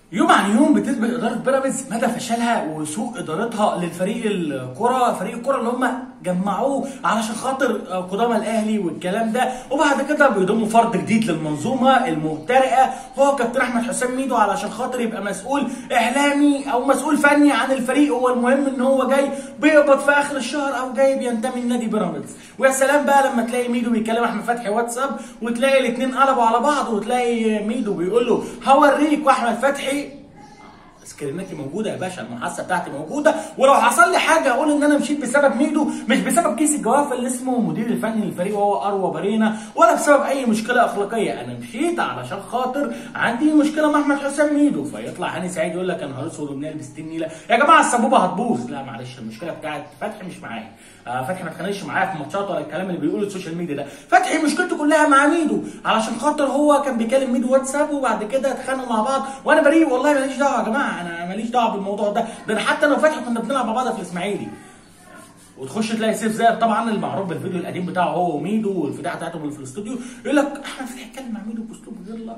يوم عن يوم بتثبت اداره بيراميدز مدى فشلها وسوء ادارتها للفريق الكره فريق الكره اللي هم جمعوه علشان خاطر قدامى الاهلي والكلام ده وبعد كده بيضموا فرد جديد للمنظومه المهترئه هو كابتن احمد حسام ميدو علشان خاطر يبقى مسؤول اعلامي او مسؤول فني عن الفريق هو المهم ان هو جاي بيقبض في اخر الشهر او جاي بينتمي لنادي بيراميدز ويا سلام بقى لما تلاقي ميدو بيكلم احمد فتحي واتساب وتلاقي الاثنين قلبوا على بعض وتلاقي ميدو بيقول له هوريك واحمد فتحي سكريناتي موجوده يا باشا المحادثه بتاعتي موجوده ولو حصل لي حاجه اقول ان انا مشيت بسبب ميدو مش بسبب كيس الجوافه اللي اسمه مدير الفني للفريق وهو اروى بارينا ولا بسبب اي مشكله اخلاقيه انا مشيت علشان خاطر عندي مشكله مع احمد حسام ميدو فيطلع هاني سعيد يقول لك انا هرسل وبنلبس النيله يا جماعه السبوبه هتبوظ لا معلش المشكله بتاعت فتحي مش معايا آه فتحي ما اتخانقش معايا في ماتشات ولا الكلام اللي بيقوله السوشيال ميديا ده فتحي مشكلته كلها مع ميدو علشان خاطر هو كان بيكلم ميدو واتساب وبعد كده اتخانقوا مع بعض وانا بريء والله ماليش دعوه يا جماعه انا ماليش دعوه بالموضوع ده ده انا حتى انا وفتحي كنا بنلعب مع بعض في الاسماعيلي وتخش تلاقي سيف زاهر طبعا المعروف بالفيديو القديم بتاعه هو وميدو والفداعه بتاعتهم اللي في الاستوديو يقول لك احمد فتحي اتكلم مع ميدو باسلوب غير لائق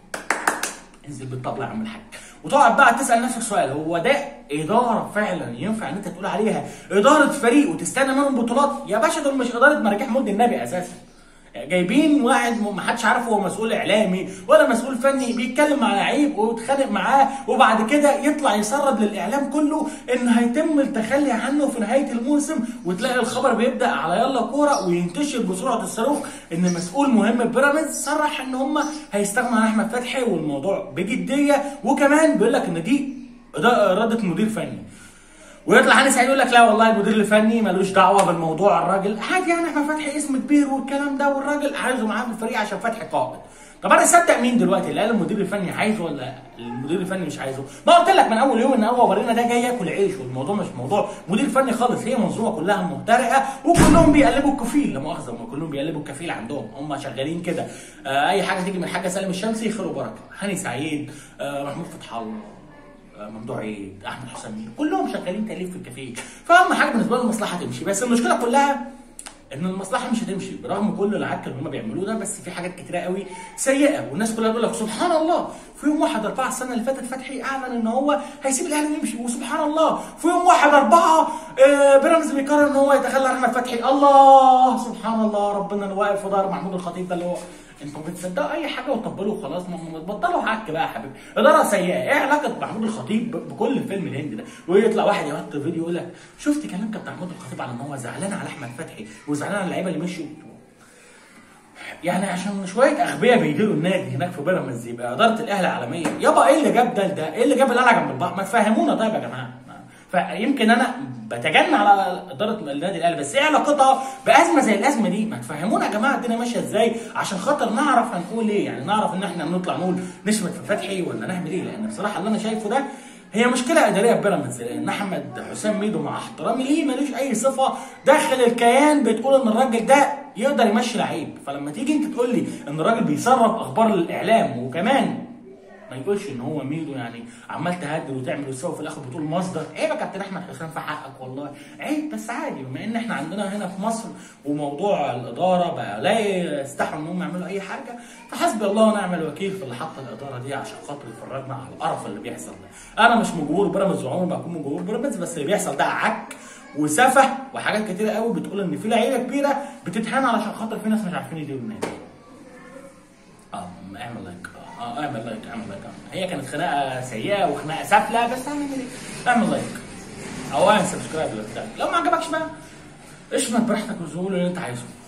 انزل بالطبله يا عم الحاج وتقعد بقى تسال نفسك سؤال هو ده اداره فعلا ينفع ان انت تقول عليها اداره فريق وتستنى منهم بطولات يا باشا دول مش اداره مراجيح مد النبي اساسا جايبين واحد ما حدش عارف هو مسؤول اعلامي ولا مسؤول فني بيتكلم مع لعيب ويتخانق معاه وبعد كده يطلع يسرب للاعلام كله ان هيتم التخلي عنه في نهايه الموسم وتلاقي الخبر بيبدا على يلا كوره وينتشر بسرعه الصاروخ ان مسؤول مهم بيراميدز صرح ان هم هيستغنوا عن احمد فتحي والموضوع بجديه وكمان بيقول لك ان دي اراده مدير فني ويطلع هاني سعيد يقول لك لا والله المدير الفني ملوش دعوه بالموضوع الراجل عادي يعني احمد فتحي اسم كبير والكلام ده والراجل عايزه معاه في الفريق عشان فتحي قائد طب انا اصدق مين دلوقتي اللي قال المدير الفني عايزه ولا المدير الفني مش عايزه ما قلت لك من اول يوم ان هو ورينا ده جاي ياكل عيش والموضوع مش موضوع مدير فني خالص هي منظومه كلها مهترئه وكلهم بيقلبوا الكفيل لا مؤاخذه هم كلهم بيقلبوا الكفيل عندهم هم شغالين كده آه اي حاجه تيجي من الحاج سالم الشمسي خير وبركه هاني سعيد آه محمود فتح الله ممدوح عيد احمد حسام مين كلهم شغالين تاليف في الكافيه فاهم حاجه بالنسبه لهم المصلحه تمشي بس المشكله كلها ان المصلحه مش هتمشي برغم كل العك اللي هم بيعملوه ده بس في حاجات كتيره قوي سيئه والناس كلها تقول لك سبحان الله في يوم واحد اربعه السنه اللي فاتت فتحي اعلن ان هو هيسيب الاهلي ويمشي وسبحان الله في يوم واحد اربعه آه بيراميدز بيقرر ان هو يتخلى عن احمد فتحي الله سبحان الله ربنا اللي واقف في ظهر محمود الخطيب ده اللي هو انتوا بتصدقوا اي حاجه وتطبلوا وخلاص ما تبطلوا عك بقى يا حبيبي اداره سيئه ايه علاقه محمود الخطيب بكل الفيلم الهندي ده ويطلع واحد يحط فيديو يقول لك شفت كلام كابتن محمود الخطيب على ان هو زعلان على احمد فتحي وزعلان على اللعيبه اللي مشوا يعني عشان شويه اغبياء بيديروا النادي هناك في بيراميدز يبقى اداره الاهلي عالميه يابا ايه اللي جاب ده ده ايه اللي جاب القلعه جنب البحر ما تفهمونا طيب يا جماعه فيمكن انا بتجنن على اداره النادي الاهلي بس ايه علاقتها بازمه زي الازمه دي ما تفهمونا يا جماعه الدنيا ماشيه ازاي عشان خاطر نعرف هنقول ايه يعني نعرف ان احنا بنطلع نقول نشمت في فتحي ولا نعمل ايه لان بصراحه اللي انا شايفه ده هي مشكله اداريه في بيراميدز لان احمد حسام ميدو مع احترامي ليه ملوش اي صفه داخل الكيان بتقول ان الراجل ده يقدر يمشي لعيب فلما تيجي انت تقول لي ان الراجل بيسرب اخبار الاعلام وكمان ما يقولش ان هو ميدو يعني عمال تهدد وتعمل وتسوي في الاخر بتقول مصدر عيب يا كابتن احمد حسام في حقك والله عيب بس عادي بما ان احنا عندنا هنا في مصر وموضوع الاداره بقى لا يستحوا ان هم يعملوا اي حاجه فحسبي الله ونعم الوكيل في اللي حط الاداره دي عشان خاطر يفرجنا على القرف اللي بيحصل ده انا مش من جمهور بيراميدز وعمري ما اكون من جمهور بيراميدز بس اللي بيحصل ده عك وسفه وحاجات كتيره قوي بتقول ان في لعيبه كبيره بتتهان علشان خاطر في ناس مش عارفين يديروا النادي اه اعمل لايك اه اعمل لايك اعمل لايك هي كانت خناقه سيئه وخناقه سافله بس اعمل ايه؟ اعمل لايك او اعمل سبسكرايب لو ما عجبكش بقى اشمت براحتك وزول اللي انت عايزه